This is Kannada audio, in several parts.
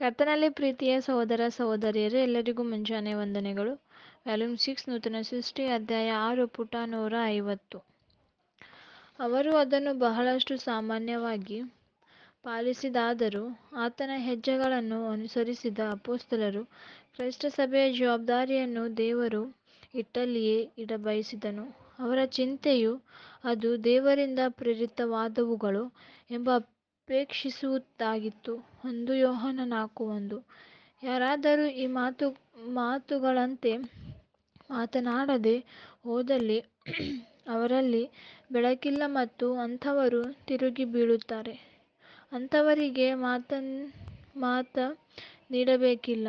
ಕರ್ತನಲ್ಲಿ ಪ್ರೀತಿಯ ಸಹೋದರ ಸಹೋದರಿಯರೇ ಎಲ್ಲರಿಗೂ ಮುಂಜಾನೆ ವಂದನೆಗಳು ವ್ಯಾಲ್ಯೂಮ್ ಸಿಕ್ಸ್ ನೂತನ ಸೃಷ್ಟಿ ಅಧ್ಯಾಯ ಆರು ಪುಟ ನೂರ ಐವತ್ತು ಅವರು ಅದನ್ನು ಬಹಳಷ್ಟು ಸಾಮಾನ್ಯವಾಗಿ ಪಾಲಿಸಿದಾದರೂ ಆತನ ಹೆಜ್ಜೆಗಳನ್ನು ಅನುಸರಿಸಿದ ಅಪೊಸ್ತಲರು ಕ್ರೈಸ್ತ ಸಭೆಯ ಜವಾಬ್ದಾರಿಯನ್ನು ದೇವರು ಇಟ್ಟಲ್ಲಿಯೇ ಇಡಬಯಸಿದನು ಅವರ ಚಿಂತೆಯು ಅದು ದೇವರಿಂದ ಪ್ರೇರಿತವಾದವುಗಳು ಎಂಬ ಅಪೇಕ್ಷಿಸುವುದಾಗಿತ್ತು ಒಂದು ಯೋಹಾನ ನಾಲ್ಕು ಒಂದು ಯಾರಾದರೂ ಈ ಮಾತು ಮಾತುಗಳಂತೆ ಮಾತನಾಡದೆ ಹೋದಲ್ಲಿ ಅವರಲ್ಲಿ ಬೆಳಕಿಲ್ಲ ಮತ್ತು ಅಂಥವರು ತಿರುಗಿ ಬೀಳುತ್ತಾರೆ ಅಂಥವರಿಗೆ ಮಾತನ್ ಮಾತ ನೀಡಬೇಕಿಲ್ಲ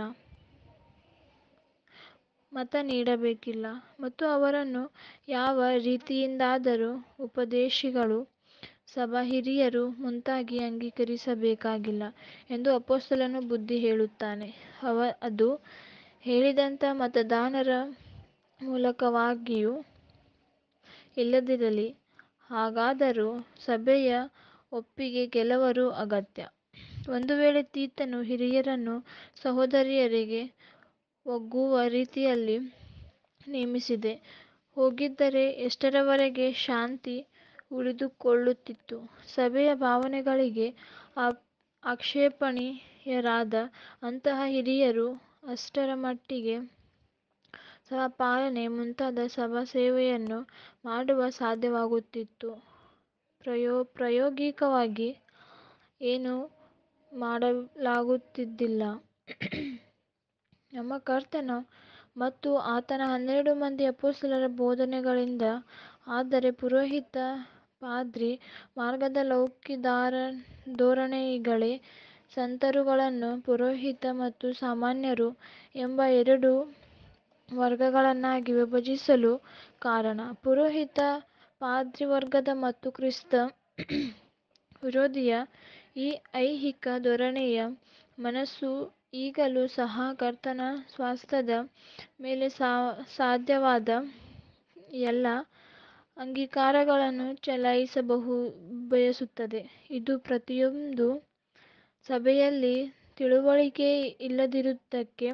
ಮತ ನೀಡಬೇಕಿಲ್ಲ ಮತ್ತು ಅವರನ್ನು ಯಾವ ರೀತಿಯಿಂದಾದರೂ ಉಪದೇಶಿಗಳು ಸಭಾಹಿರಿಯರು ಮುಂತಾಗಿ ಅಂಗೀಕರಿಸಬೇಕಾಗಿಲ್ಲ ಎಂದು ಅಪೊಸ್ತಲನು ಬುದ್ಧಿ ಹೇಳುತ್ತಾನೆ ಅವ ಅದು ಹೇಳಿದಂಥ ಮತದಾನರ ಮೂಲಕವಾಗಿಯೂ ಇಲ್ಲದಿರಲಿ ಹಾಗಾದರೂ ಸಭೆಯ ಒಪ್ಪಿಗೆ ಕೆಲವರು ಅಗತ್ಯ ಒಂದು ವೇಳೆ ತೀತನು ಹಿರಿಯರನ್ನು ಸಹೋದರಿಯರಿಗೆ ಒಗ್ಗುವ ರೀತಿಯಲ್ಲಿ ನೇಮಿಸದೆ ಹೋಗಿದ್ದರೆ ಎಷ್ಟರವರೆಗೆ ಶಾಂತಿ ಉಳಿದುಕೊಳ್ಳುತ್ತಿತ್ತು ಸಭೆಯ ಭಾವನೆಗಳಿಗೆ ಆಕ್ಷೇಪಣೀಯರಾದ ಅಂತಹ ಹಿರಿಯರು ಅಷ್ಟರ ಮಟ್ಟಿಗೆ ಸಭಾಪಾಲನೆ ಮುಂತಾದ ಸಭಾಸೇವೆಯನ್ನು ಮಾಡಲು ಸಾಧ್ಯವಾಗುತ್ತಿತ್ತು ಪ್ರಯೋ ಪ್ರಾಯೋಗಿಕವಾಗಿ ಏನೂ ಮಾಡಲಾಗುತ್ತಿದ್ದಿಲ್ಲ ನಮ್ಮ ಕರ್ತನ ಮತ್ತು ಆತನ ಹನ್ನೆರಡು ಮಂದಿ ಅಪೊಸ್ತಲರ ಬೋಧನೆಗಳಿಂದ ಆದರೆ ಪುರೋಹಿತ ಪಾದ್ರಿ ಮಾರ್ಗದ ಲೌಕಿಕ ಧೋರಣೆಗಳೇ ಸಂತರುಗಳನ್ನು ಪುರೋಹಿತ ಮತ್ತು ಸಾಮಾನ್ಯರು ಎಂಬ ಎರಡು ವರ್ಗಗಳನ್ನಾಗಿ ವಿಭಜಿಸಲು ಕಾರಣ ಪುರೋಹಿತ ಪಾದ್ರಿವರ್ಗ ಮತ್ತು ಕ್ರಿಸ್ತ ವಿರೋಧಿಯ ಈ ಐಹಿಕ ಧೋರಣೆಯ ಮನಸ್ಸು ಈಗಲೂ ಸಹ ಕರ್ತನ ಸ್ವಾಸ್ಥ್ಯದ ಮೇಲೆ ಸಾಧ್ಯವಾದ ಎಲ್ಲ ಅಂಗೀಕಾರಗಳನ್ನು ಚಲಾಯಿಸಬಹು ಬಯಸುತ್ತದೆ ಇದು ಪ್ರತಿಯೊಂದು ಸಭೆಯಲ್ಲಿ ತಿಳುವಳಿಕೆ ಇಲ್ಲದಿರುವುದಕ್ಕೆ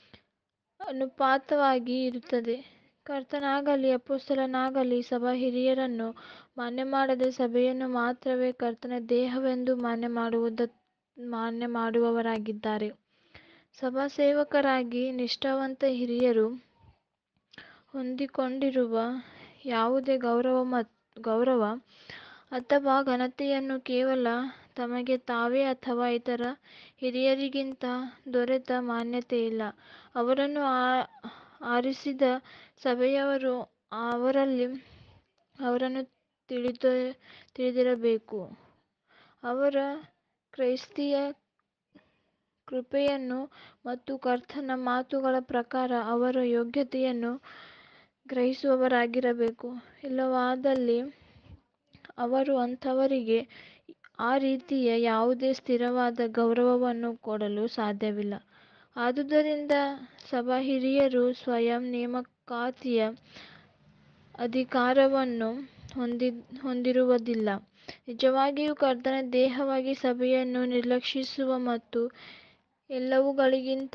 ಅನುಪಾತವಾಗಿ ಇರುತ್ತದೆ ಕರ್ತನಾಗಲಿ ಅಪೊಸ್ತಲನಾಗಲಿ ಸಭಾಹಿರಿಯರನ್ನು ಮಾನ್ಯಮಾಡದೆ ಸಭೆಯನ್ನು ಮಾತ್ರವೇ ಕರ್ತನ ದೇಹವೆಂದು ಮಾನ್ಯಮಾಡುವುದ ಮಾನ್ಯಮಾಡುವವರಾಗಿದ್ದಾರೆ ಸಭಾಸೇವಕರಾಗಿ ನಿಷ್ಠಾವಂತ ಹಿರಿಯರು ಹೊಂದಿಕೊಂಡಿರುವ ಯಾವುದೇ ಗೌರವ ಗೌರವ ಅಥವಾ ಘನತೆಯನ್ನು ಕೇವಲ ತಮಗೆ ತಾವೇ ಅಥವಾ ಇತರ ಹಿರಿಯರಿಗಿಂತ ದೊರೆತ ಮಾನ್ಯತೆಯಿಲ್ಲ ಅವರನ್ನು ಆರಿಸಿದ ಸಭೆಯವರು ಅವರಲ್ಲಿ ಅವರನ್ನು ತಿಳಿದ ತಿಳಿದಿರಬೇಕು ಅವರ ಕ್ರೈಸ್ತೀಯ ಕೃಪೆಯನ್ನು ಮತ್ತು ಕರ್ತನ ಮಾತುಗಳ ಪ್ರಕಾರ ಅವರ ಯೋಗ್ಯತೆಯನ್ನು ಗ್ರಹಿಸುವವರಾಗಿರಬೇಕು ಇಲ್ಲವಾದಲ್ಲಿ ಅವರು ಅಂಥವರಿಗೆ ಆ ರೀತಿಯ ಯಾವುದೇ ಸ್ಥಿರವಾದ ಗೌರವವನ್ನು ಕೊಡಲು ಸಾಧ್ಯವಿಲ್ಲ ಆದುದರಿಂದ ಸಭಾಹಿರಿಯರು ಸ್ವಯಂ ನೇಮಕಾತಿಯ ಅಧಿಕಾರವನ್ನು ಹೊಂದಿ ಹೊಂದಿರುವುದಿಲ್ಲ ನಿಜವಾಗಿಯೂ ಕರ್ತನ ದೇಹವಾಗಿ ಸಭೆಯನ್ನು ನಿರ್ಲಕ್ಷಿಸುವ ಮತ್ತು ಎಲ್ಲವುಗಳಿಗಿಂತ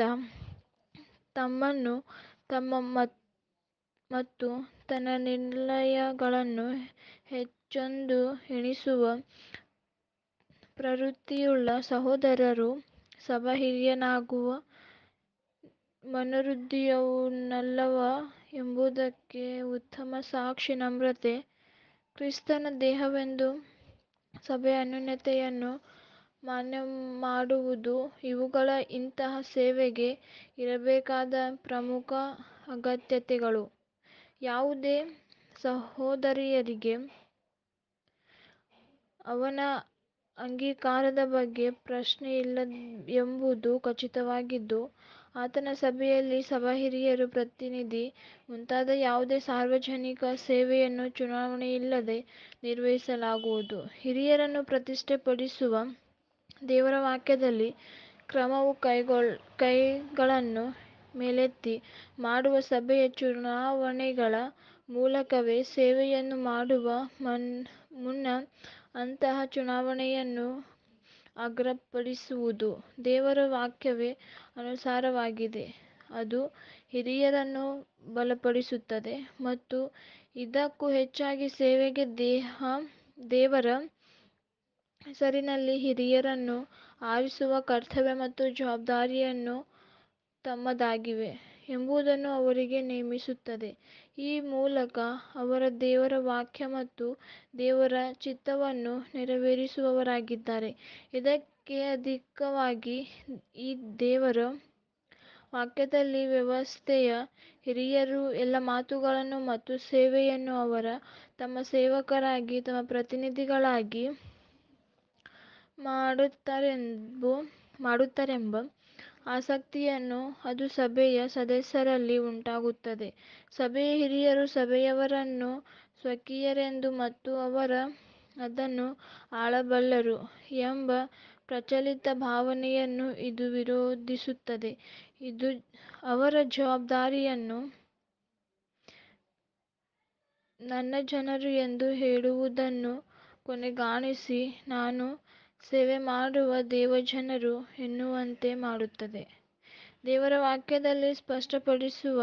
ತಮ್ಮನ್ನು ತಮ್ಮ ಮತ್ತು ತನ್ನ ನಿರ್ಣಯಗಳನ್ನು ಹೆಚ್ಚೆಂದು ಎಣಿಸುವ ಪ್ರವೃತ್ತಿಯುಳ್ಳ ಸಹೋದರರು ಸಭಾಹಿರಿಯನಾಗುವ ಮನೋವೃತ್ತಿಯುಳ್ಳವನಲ್ಲ ಎಂಬುದಕ್ಕೆ ಉತ್ತಮ ಸಾಕ್ಷಿ ನಮ್ರತೆ ಕ್ರಿಸ್ತನ ದೇಹವೆಂದು ಸಭೆಯ ಅನ್ಯೋನ್ಯತೆಯನ್ನು ಮಾನ್ಯಮಾಡುವುದು ಇವುಗಳು ಇಂತಹ ಸೇವೆಗೆ ಇರಬೇಕಾದ ಪ್ರಮುಖ ಅಗತ್ಯತೆಗಳು ಯಾವುದೇ ಸಹೋದರಿಯರಿಗೆ ಅವನ ಅಂಗೀಕಾರದ ಬಗ್ಗೆ ಪ್ರಶ್ನೆಯಿಲ್ಲವೆಂಬುದು ಖಚಿತವಾಗಿದ್ದು ಆತನ ಸಭೆಯಲ್ಲಿ ಸಭಾಹಿರಿಯರ ಪ್ರತಿನಿಧಿ ಮುಂತಾದ ಯಾವುದೇ ಸಾರ್ವಜನಿಕ ಸೇವೆಯನ್ನು ಚುನಾವಣೆಯಿಲ್ಲದೆ ನಿರ್ವಹಿಸಲಾಗುವುದು ಹಿರಿಯರನ್ನು ಪ್ರತಿಷ್ಠೆಪಡಿಸುವ ದೇವರ ವಾಕ್ಯದಲ್ಲಿ ಕ್ರಮವು ಕೈಗಳನ್ನು ಮೇಲೆತ್ತಿ ಮಾಡುವ ಸಭೆಯ ಚುನಾವಣೆಗಳ ಮೂಲಕವೇ ಸೇವೆಯನ್ನು ಮಾಡುವ ಮುನ್ನ ಅಂತಹ ಚುನಾವಣೆಯನ್ನು ಅಗ್ರಪಡಿಸುವುದು ದೇವರ ವಾಕ್ಯವೇ ಅನುಸಾರವಾಗಿದೆ ಅದು ಹಿರಿಯರನ್ನು ಬಲಪಡಿಸುತ್ತದೆ ಮತ್ತು ಇದಕ್ಕೂ ಹೆಚ್ಚಾಗಿ ಸೇವೆಗೆ ದೇಹ ದೇವರ ಹೆಸರಿನಲ್ಲಿ ಹಿರಿಯರನ್ನು ಆರಿಸುವ ಕರ್ತವ್ಯ ಮತ್ತು ಜವಾಬ್ದಾರಿಯನ್ನು ತಮ್ಮದಾಗಿವೆ ಎಂಬುದನ್ನು ಅವರಿಗೆ ನೇಮಿಸುತ್ತದೆ ಈ ಮೂಲಕ ಅವರು ದೇವರ ವಾಕ್ಯ ಮತ್ತು ದೇವರ ಚಿತ್ತವನ್ನು ನೆರವೇರಿಸುವವರಾಗಿದ್ದಾರೆ ಇದಕ್ಕೆ ಅಧಿಕವಾಗಿ ಈ ದೇವರ ವಾಕ್ಯದಲ್ಲಿ ವ್ಯವಸ್ಥೆಯ ಹಿರಿಯರು ಎಲ್ಲ ಮಾತುಗಳನ್ನು ಮತ್ತು ಸೇವೆಯನ್ನು ಅವರು ತಮ್ಮ ಸೇವಕರಾಗಿ ತಮ್ಮ ಪ್ರತಿನಿಧಿಗಳಾಗಿ ಮಾಡುತ್ತಾರೆಂಬ ಆಸಕ್ತಿಯನ್ನು ಅದು ಸಭೆಯ ಸದಸ್ಯರಲ್ಲಿ ಉಂಟಾಗುತ್ತದೆ ಸಭೆಯ ಹಿರಿಯರು ಸಭೆಯವರನ್ನು ಸ್ವಕೀಯರೆಂದು ಮತ್ತು ಅವರು ಅದನ್ನು ಆಳಬಲ್ಲರು ಎಂಬ ಪ್ರಚಲಿತ ಭಾವನೆಯನ್ನು ಇದು ವಿರೋಧಿಸುತ್ತದೆ ಇದು ಅವರ ಜವಾಬ್ದಾರಿಯನ್ನು ನನ್ನ ಜನರು ಎಂದು ಹೇಳುವುದನ್ನು ಕೊನೆಗಾಣಿಸಿ ನಾನು ಸೇವೆಮಾಡುವ ದೇವಜನರು ಎನ್ನುವಂತೆ ಮಾಡುತ್ತದೆ ದೇವರ ವಾಕ್ಯದಲ್ಲಿ ಸ್ಪಷ್ಟಪಡಿಸಿರುವ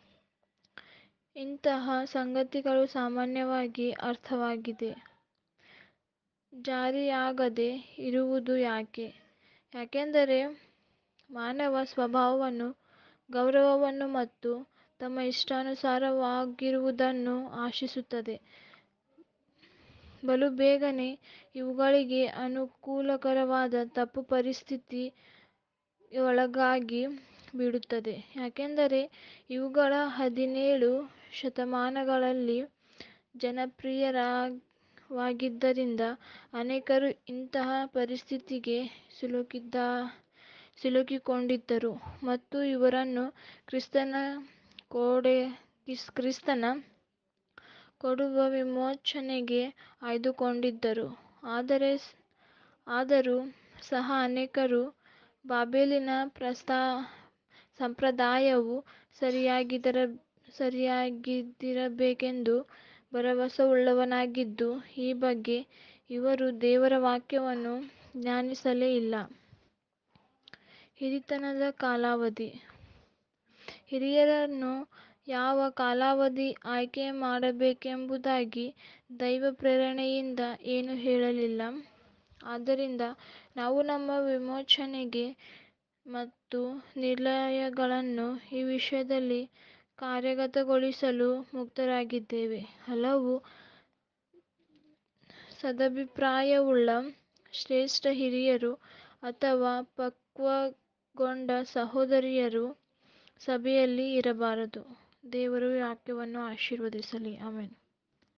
ಇಂತಹ ಸಂಗತಿಗಳು ಸಾಮಾನ್ಯವಾಗಿ ಅರ್ಥವಾಗದೆ ಜಾರಿಯಾಗದೆ ಇರುವುದು ಯಾಕೆ ಯಾಕಂದರೆ ಮಾನವ ಸ್ವಭಾವವು ಗೌರವವನ್ನು ಮತ್ತು ತಮ್ಮ ಇಷ್ಟಾನುಸಾರವಾಗಿರುವುದನ್ನು ಆಶಿಸುತ್ತದೆ ಬಲುಬೇಗನೆ ಇವುಗಳಿಗೆ ಅನುಕೂಲಕರವಾದ ತಪ್ಪು ಪರಿಸ್ಥಿತಿಗೊಳಗಾಗಿ ಬಿಡುತ್ತದೆ ಯಾಕಂದರೆ ಇವುಗಳು ಹದಿನೇಳು ಶತಮಾನಗಳಲ್ಲಿ ಜನಪ್ರಿಯವಾಗಿದ್ದರಿಂದ ಅನೇಕರು ಇಂತಹ ಪರಿಸ್ಥಿತಿಗೆ ಸಿಲುಕಿಕೊಂಡಿದ್ದರು ಮತ್ತು ಇವರನ್ನು ಕ್ರಿಸ್ತನು ಕೊಡುವ ವಿಮೋಚನೆಗೆ ಆಯ್ದುಕೊಂಡಿದ್ದರು ಆದರೂ ಸಹ ಅನೇಕರು ಬಾಬೆಲಿನ ಸಂಪ್ರದಾಯವು ಸರಿಯಾಗಿರಬೇಕೆಂದು ಭರವಸೆಯುಳ್ಳವರಾಗಿದ್ದರು ಈ ಬಗ್ಗೆ ಅವರು ದೇವರ ವಾಕ್ಯವನ್ನು ಧ್ಯಾನಿಸಲೇ ಇಲ್ಲ ಹಿರಿತನದ ಕಾಲಾವಧಿ ಹಿರಿಯರನ್ನು ಯಾವ ಕಾಲಾವಧಿಗೆ ಆಯ್ಕೆ ಮಾಡಬೇಕೆಂಬುದಾಗಿ ದೈವಪ್ರೇರಣೆಯಿಂದ ಏನೂ ಹೇಳಲಿಲ್ಲ ಆದ್ದರಿಂದ ನಾವು ನಮ್ಮ ವಿಮೋಚನೆ ಮತ್ತು ನಿರ್ಣಯಗಳನ್ನು ಈ ವಿಷಯದಲ್ಲಿ ಕಾರ್ಯಗತಗೊಳಿಸಲು ಮುಕ್ತರಾಗಿದ್ದೇವೆ ಹಲವು ಸದಭಿಪ್ರಾಯವುಳ್ಳ ಶ್ರೇಷ್ಠ ಹಿರಿಯರು ಅಥವಾ ಪಕ್ವಗೊಂಡ ಸಹೋದರಿಯರು ಸಭೆಯಲ್ಲಿ ಇರಬಾರದು ದೇವರು ವಾಕ್ಯವನ್ನು ಆಶೀರ್ವದಿಸಲಿ ಆಮೆನ್